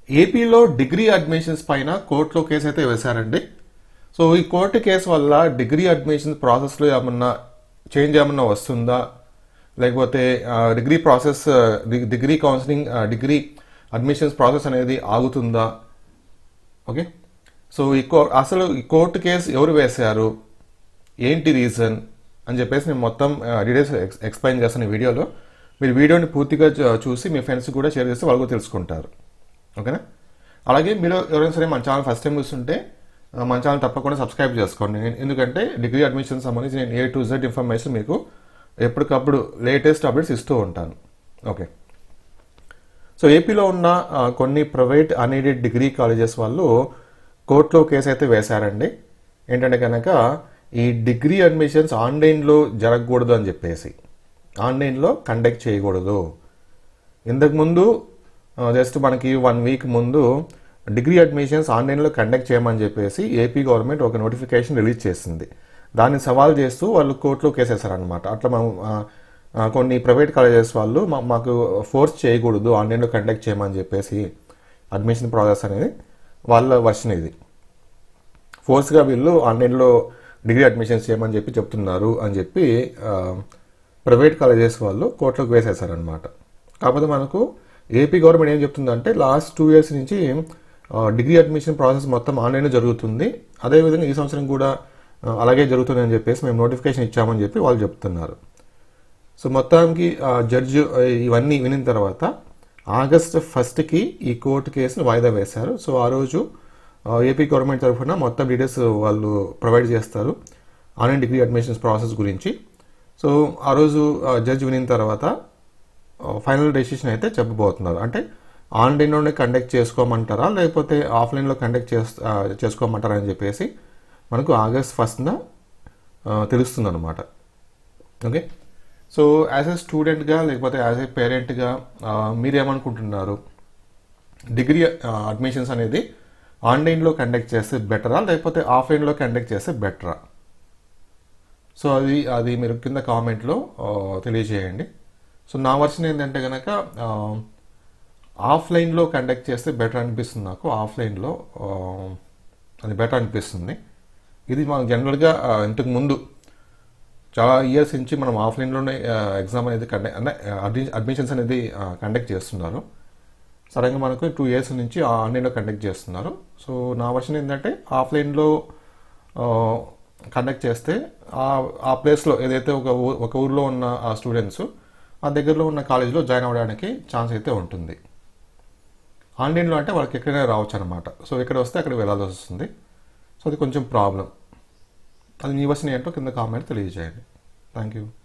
ఏపీలో degree admissions పైన కోర్టులో కేసు అయితే వేశారండి సో ఈ కోర్టు కేసు వల్ల డిగ్రీ అడ్మిషన్స్ ప్రాసెస్లో ఏమన్నా చేంజ్ ఏమన్నా వస్తుందా లేకపోతే ఆ, డిగ్రీ ప్రాసెస్ ఆ, డి- డిగ్రీ కౌన్సిలింగ్ ఆ, డిగ్రీ అడ్మిషన్స్ ప్రాసెస్ అనేది ఆగుతుందా ఓకే సో ఈ కో అసలు ఈ కోర్టు కేసు ఎవరు వేశారు ఏంటి రీజన్ అని చెప్పేసి నేను మొత్తం డీటెయిల్స్ ఎక్స్ప్లెయిన్ చేస్తాను ఈ వీడియోలో మీరు వీడియోని పూర్తిగా చూ- చూసి మీ ఫ్రెండ్స్ కూడా షేర్ చేస్తే వాళ్ళు కూడా తెలుసుకుంటారు ఓకేనా అలాగే మీరు ఎవరైనా సరే మన ఛానల్ ఫస్ట్ టైం చూస్తుంటే ఆ, మన ఛానల్ తప్పకుండా సబ్స్క్రైబ్ చేసుకోండి నేను- ఎందుకంటే డిగ్రీ అడ్మిషన్ సంబంధించి నేను ఏ టు జెడ్ ఇన్ఫర్మేషన్ మీకు ఎప్పటికప్పుడు లేటెస్ట్ అప్డేట్స్ ఇస్తూ ఉంటాను ఓకే సో ఏపీలో ఉన్న ఆ, కొన్ని ప్రైవేట్ అన్ఎయిడెడ్ డిగ్రీ కాలేజెస్ వాళ్ళు కోర్టులో కేసు అయితే వేశారండి ఏంటంటే కనుక ఈ డిగ్రీ అడ్మిషన్స్ ఆన్లైన్లో జరగకూడదు అని చెప్పేసి ఆన్లైన్లో కండక్ట్ చేయకూడదు ఇంతకుముందు జస్ట్ మనకి వన్ వీక్ ముందు డిగ్రీ అడ్మిషన్స్ ఆన్లైన్లో కండక్ట్ చేయమని చెప్పేసి ఏపీ గవర్నమెంట్ ఒక నోటిఫికేషన్ రిలీజ్ చేసింది దాన్ని సవాల్ చేస్తూ వాళ్ళు కోర్టులో కేసేశారనమాట అట్లా మనం ఆ, ఆ, కొన్ని ప్రైవేట్ కాలేజెస్ వాళ్ళు మా- మాకు ఫోర్స్ చేయకూడదు ఆన్లైన్లో కండక్ట్ చేయమని చెప్పేసి అడ్మిషన్ ప్రాసెస్ అనేది వాళ్ళ వర్షన్ ఇది ఫోర్స్గా వీళ్ళు ఆన్లైన్లో డిగ్రీ అడ్మిషన్స్ చేయమని చెప్పి చెప్తున్నారు అని చెప్పి ఆ, ప్రైవేట్ కాలేజెస్ వాళ్ళు కోర్టులోకి వేసేసారనమాట కాకపోతే మనకు ఏపీ గవర్నమెంట్ ఏం చెప్తుందంటే లాస్ట్ టూ ఇయర్స్ నుంచి ఆ, డిగ్రీ అడ్మిషన్ ప్రాసెస్ మొత్తం ఆన్లైన్లో జరుగుతుంది అదేవిధంగా ఈ సంవత్సరం కూడా ఆ, అలాగే జరుగుతుంది అని చెప్పేసి మేము నోటిఫికేషన్ ఇచ్చామని చెప్పి వాళ్ళు చెప్తున్నారు సో మొత్తానికి ఆ, జడ్జి ఆ, ఇవన్నీ వినిన తర్వాత ఆగస్ట్ ఫస్ట్కి ఈ కోర్టు కేసును వాయిదా వేశారు సో ఆ రోజు ఆ, ఏపీ గవర్నమెంట్ తరఫున మొత్తం డీటెయిల్స్ వాళ్ళు ప్రొవైడ్ చేస్తారు ఆన్లైన్ డిగ్రీ అడ్మిషన్స్ ప్రాసెస్ గురించి సో ఆ రోజు ఆ, జడ్జి వినిన తర్వాత ఆ, ఫైనల్ డెసిషన్ అయితే చెప్పబోతున్నారు అంటే ఆన్లైన్లోనే కండక్ట్ చేసుకోమంటారా లేకపోతే ఆఫ్లైన్లో కండక్ట్ చేస్ ఆ, చేసుకోమంటారా అని చెప్పేసి మనకు ఆగస్ట్ ఫస్ట్న తెలుస్తుంది అనమాట ఓకే సో యాజ్ ఎ స్టూడెంట్గా లేకపోతే యాజ్ ఏ పేరెంట్గా మీరేమనుకుంటున్నారు డిగ్రీ అడ్మిషన్స్ అనేది ఆన్లైన్లో కండక్ట్ చేస్తే బెటరా లేకపోతే ఆఫ్లైన్లో కండక్ట్ చేస్తే బెటరా సో అది అది మీరు కింద కామెంట్లో తెలియజేయండి సో నా వర్షన్ ఏంటంటే కనుక ఆఫ్లైన్లో కండక్ట్ చేస్తే బెటర్ అనిపిస్తుంది నాకు ఆఫ్లైన్లో ఆ, అది బెటర్ అనిపిస్తుంది ఇది మనం జనరల్గా ఆ, ఇంతకు ముందు చాలా ఇయర్స్ నుంచి మనం ఆఫ్లైన్లోనే ఎగ్జామ్ అనేది కండక్ట్ అంటే అడ్మిషన్స్ అనేది కండక్ట్ చేస్తున్నారు సడన్గా మనకు టూ ఇయర్స్ నుంచి ఆన్లైన్లో కండక్ట్ చేస్తున్నారు సో నా వర్షన్ ఏంటంటే ఆఫ్లైన్లో కండక్ట్ చేస్తే ఆ ఆ ప్లేస్లో ఏదైతే ఒక ఊ- ఒక ఊర్లో ఉన్న ఆ స్టూడెంట్స్ ఆ దగ్గరలో ఉన్న కాలేజీలో జాయిన్ అవ్వడానికి ఛాన్స్ అయితే ఉంటుంది ఆన్లైన్లో అంటే వాళ్ళకి ఎక్కడైనా రావచ్చు అనమాట సో ఎక్కడ వస్తే అక్కడ వెళ్ళాల్సి వస్తుంది సో అది కొంచెం ప్రాబ్లం అది మీ వర్షన్ ఏంటో కింద కామెంట్ తెలియజేయండి థ్యాంక్ యూ